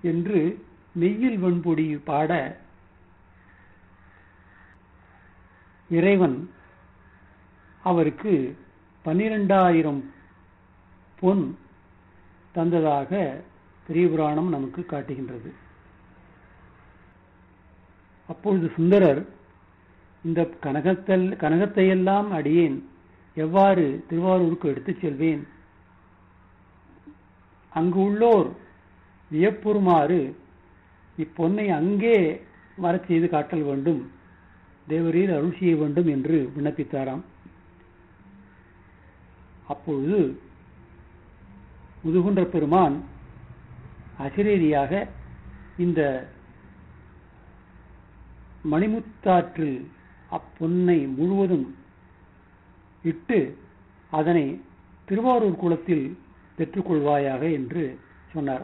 என்று மெய்யில் வெண்பொடி பாட இறைவன் அவருக்கு பன்னிரெண்டாயிரம் பொன் தந்ததாக பெரிய புராணம் நமக்கு காட்டுகின்றது அப்பொழுது சுந்தரர் இந்த கனகத்தல் கனகத்தையெல்லாம் அடியேன் எவ்வாறு திருவாரூருக்கு எடுத்துச் செல்வேன் அங்கு உள்ளோர் வியப்புறுமாறு இப்பொன்னை அங்கே வரச் செய்து காட்டல் வேண்டும் தேவரீர் அருள் செய்ய வேண்டும் என்று விண்ணப்பித்தாராம் அப்பொழுது முதுகுன்ற பெருமான் அசிரேரியாக இந்த மணிமுத்தாற்றில் அப்பொன்னை முழுவதும் இட்டு அதனை திருவாரூர் குளத்தில் பெற்றுக்கொள்வாயாக என்று சொன்னார்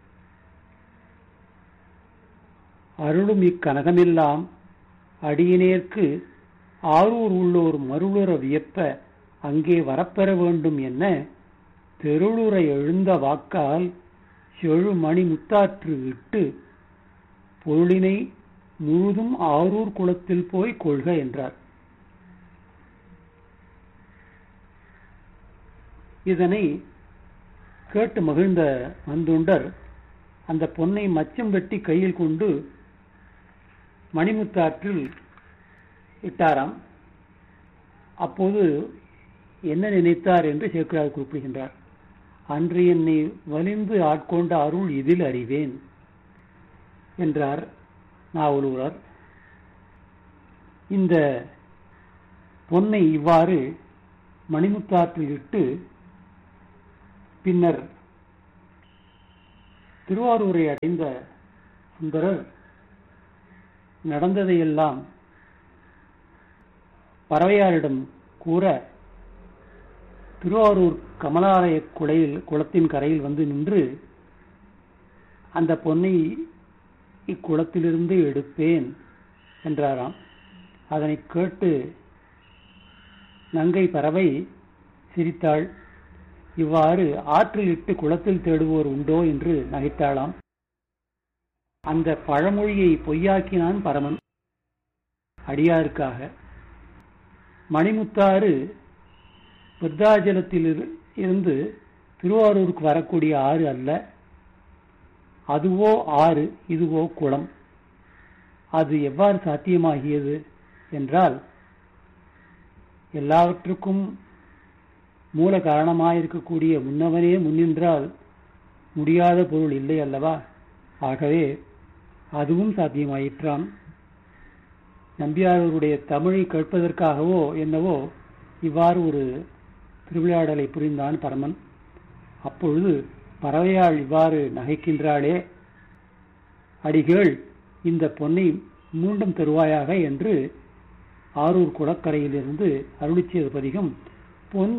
அருளும் இக்கனகமெல்லாம் அடியினேற்கு ஆரூர் உள்ளோர் மருளுற வியப்ப அங்கே வரப்பெற வேண்டும் என்ன தெருளுற எழுந்த வாக்கால் செழுமணி முத்தாற்று இட்டு பொருளினை முழுதும் ஆரூர் குளத்தில் போய் கொள்க என்றார் இதனை கேட்டு மகிழ்ந்த வந்துண்டர் அந்த பொன்னை மச்சம் வெட்டி கையில் கொண்டு மணிமுத்தாற்றில் இட்டாராம் அப்போது என்ன நினைத்தார் என்று சேக்கிரார் குறிப்பிடுகின்றார் அன்று என்னை வலிந்து ஆட்கொண்ட அருள் இதில் அறிவேன் என்றார் நாவலூரர் இந்த பொன்னை இவ்வாறு மணிமுத்தாற்றில் இட்டு பின்னர் திருவாரூரை அடைந்த சுந்தரர் நடந்ததையெல்லாம் பறவையாரிடம் கூற திருவாரூர் கமலாலய குளையில் குளத்தின் கரையில் வந்து நின்று அந்த பொன்னை இக்குளத்திலிருந்து எடுப்பேன் என்றாராம் அதனை கேட்டு நங்கை பறவை சிரித்தாள் இவ்வாறு ஆற்றில் இட்டு குளத்தில் தேடுவோர் உண்டோ என்று நகைத்தாளாம் அந்த பழமொழியை பொய்யாக்கினான் பரமன் அடியாருக்காக மணிமுத்தாறு விருத்தாஜலத்தில் இருந்து திருவாரூருக்கு வரக்கூடிய ஆறு அல்ல அதுவோ ஆறு இதுவோ குளம் அது எவ்வாறு சாத்தியமாகியது என்றால் எல்லாவற்றுக்கும் மூல காரணமாயிருக்கக்கூடிய முன்னவனே முன்னின்றால் முடியாத பொருள் இல்லை அல்லவா ஆகவே அதுவும் சாத்தியமாயிற்றாம் நம்பியாரூருடைய தமிழை கேட்பதற்காகவோ என்னவோ இவ்வாறு ஒரு திருவிளையாடலை புரிந்தான் பரமன் அப்பொழுது பறவையாள் இவ்வாறு நகைக்கின்றாளே அடிகள் இந்த பொன்னை மீண்டும் தருவாயாக என்று ஆரூர் குளக்கரையிலிருந்து அருளிச்சியது பதிகம் பொன்